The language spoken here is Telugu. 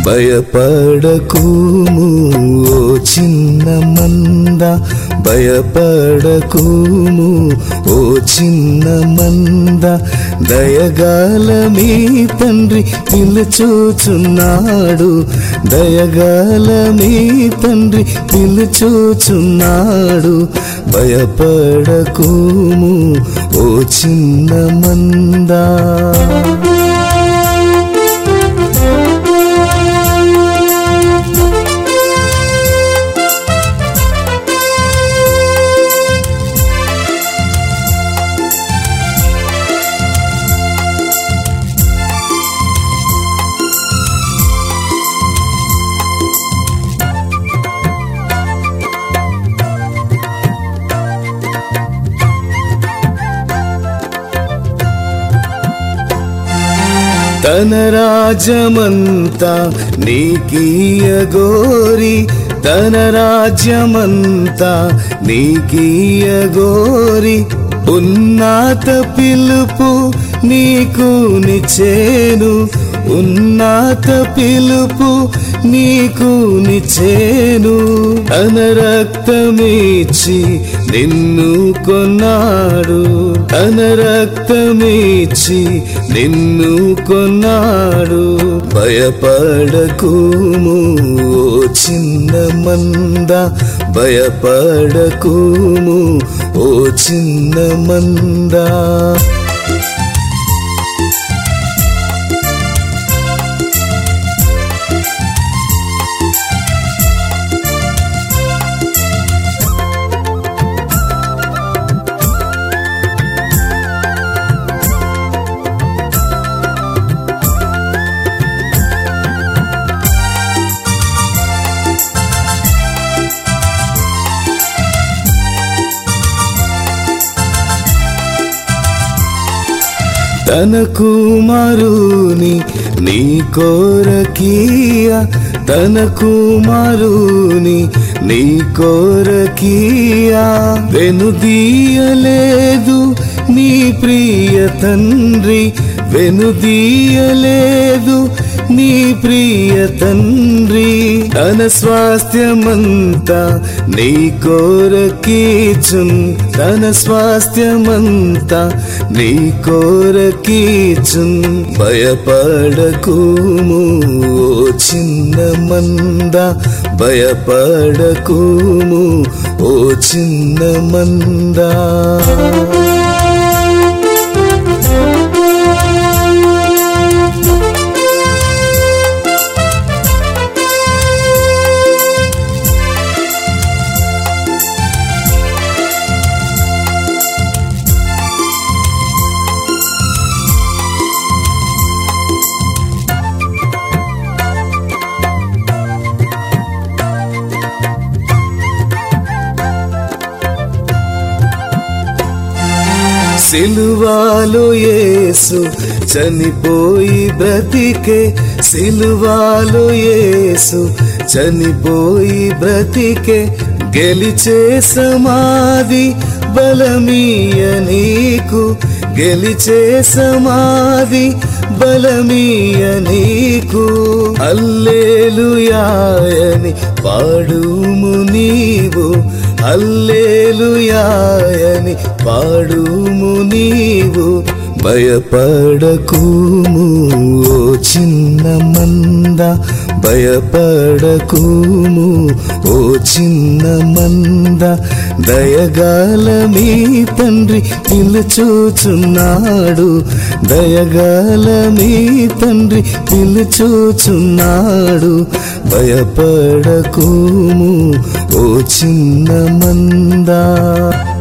భయపడకుము ఓ చిన్న మంద భయపడకుము ఓ చిన్న మంద దయగాల మీ తండ్రి పిలుచూచున్నాడు దయగాల మీ తండ్రి పిలుచూచున్నాడు భయపడకుము ఓ చిన్న మందా తన రాజ్యమంతా నీకీయగోరి తన రాజ్యమంతా నీకీయగోరి ఉన్నత పిలుపు నీకు నిచ్చేను ఉన్నత పిలుపు నీకు నిచ్చేను తన రక్తమిచ్చి నిన్ను కొన్నాడు తన రక్తమిచ్చి నిన్ను కొన్నాడు భయపడకుము ఓ చిన్న మంద భయపడకుము ఓ చిన్న మందా తన కుమారుని నీ కోరకీయ తన కుమారుని నీ కోరకీయ వెనుదీయలేదు నీ ప్రియ తండ్రి వెనుదీయలేదు నీ ప్రియ తండ్రి తన స్వాస్థ్యమంతా నీ కోరకీచున్ తన స్వాస్థ్యమంతా నీ కోరకీచున్ భయపడకుము ఓ చిన్న మంద భయపడకుము ఓ చిన్న మందా సిలువాలో యేసు చనిపోయి బ్రతికే సిలువాలో యేసు చనిపోయి బ్రతికే గెలిచే సమాధి బలమీయ నీకు గెలిచే సమాధి బలమీయ నీకు అల్లేలుయాయని పాడుము నీవు అల్లేలుయాయని పాడుము నీవు భయపడకుము ఓ చిన్న మంద భయపడకుము ఓ చిన్న మంద దయగాల మీ తండ్రి పిలుచూచున్నాడు దయగాల మీ తండ్రి పిలుచూచున్నాడు భయపడకుము ఓ చిన్న మందా